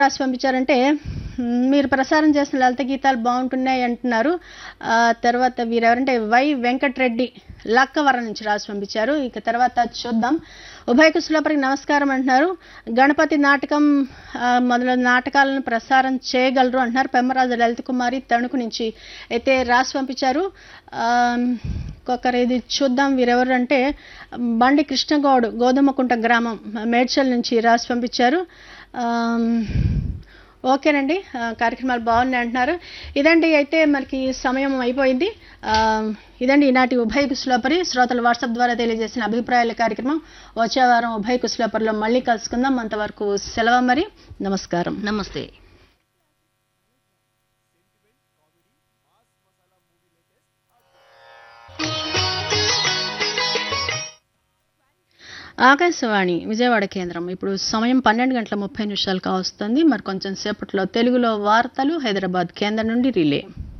రాసి పంపించారంటే మ్, మీరు ప్రసారం చేసిన లలిత గీతాలు బాగుంటున్నాయి అంటున్నారు ఆ, తర్వాత వీరెవరంటే వై వెంకటరెడ్డి లక్కవరం నుంచి రాసి పంపించారు ఇక తర్వాత చూద్దాం ఉభయ కుశలపరికి నమస్కారం అంటున్నారు గణపతి నాటకం ఆ, మొదలైన నాటకాలను ప్రసారం చేయగలరు అంటున్నారు పెమ్మరాజు లలిత కుమారి తణుకు నుంచి అయితే రాసి పంపించారు ఆ, ఇంకొకరు ఇది చూద్దాం వీరెవరు అంటే బండి కృష్ణగౌడ్ గోధుమకుంట గ్రామం మేడ్చల్ నుంచి రాసి పంపించారు ఆమ్, ఓకేనండి ఆ, కార్యక్రమాలు బాగున్నాయి అంటున్నారు ఇదండి అయితే మనకి సమయం అయిపోయింది ఆ, ఇదండి ఈనాటి ఉభయ కుశలోపరి శ్రోతలు వాట్సాప్ ద్వారా తెలియజేసిన అభిప్రాయాల కార్యక్రమం వచ్చే వారం ఉభయ కుశలోపరిలో మళ్ళీ కలుసుకుందాం అంతవరకు సెలవు మరి నమస్కారం నమస్తే ఆకాశవాణి విజయవాడ కేంద్రం ఇప్పుడు సమయం పన్నెండు గంటల ముప్పై నిమిషాలు కావస్తుంది మరి కొంచెం సేపట్లో తెలుగులో వార్తలు హైదరాబాద్ కేంద్రం నుండి రిలే